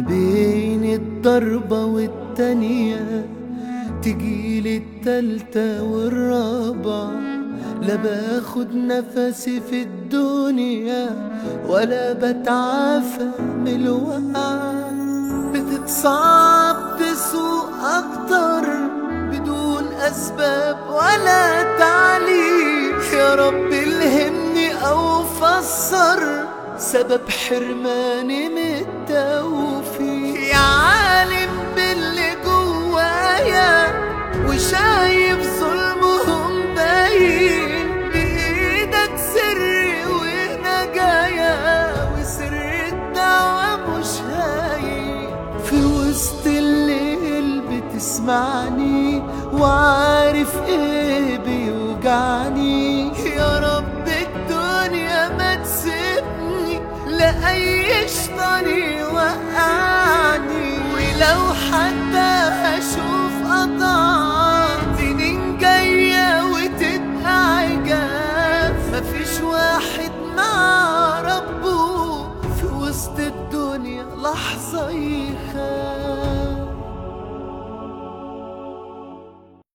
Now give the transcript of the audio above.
بين الضربة والتانية تجيلي التالتة والرابعة لا باخد نفسي في الدنيا ولا بتعافى من الوقعة بتتصعب تسوق أكتر بدون أسباب ولا تعليل يا رب الهمني أو فسر سبب حرماني من التوفيق يا عالم باللي جوايا وشايف ظلمهم باين بإيدك سري ونجايا وسر الدعوة مش هاين في وسط الليل بتسمعني وعارف ايه بيوجعني يا رب الدنيا ما تسيبني لأي شيطان يوقعني ولو حتى هشوف قطع سنين جاية وتبقى عجاب مفيش واحد مع ربه في وسط الدنيا لحظة يخاف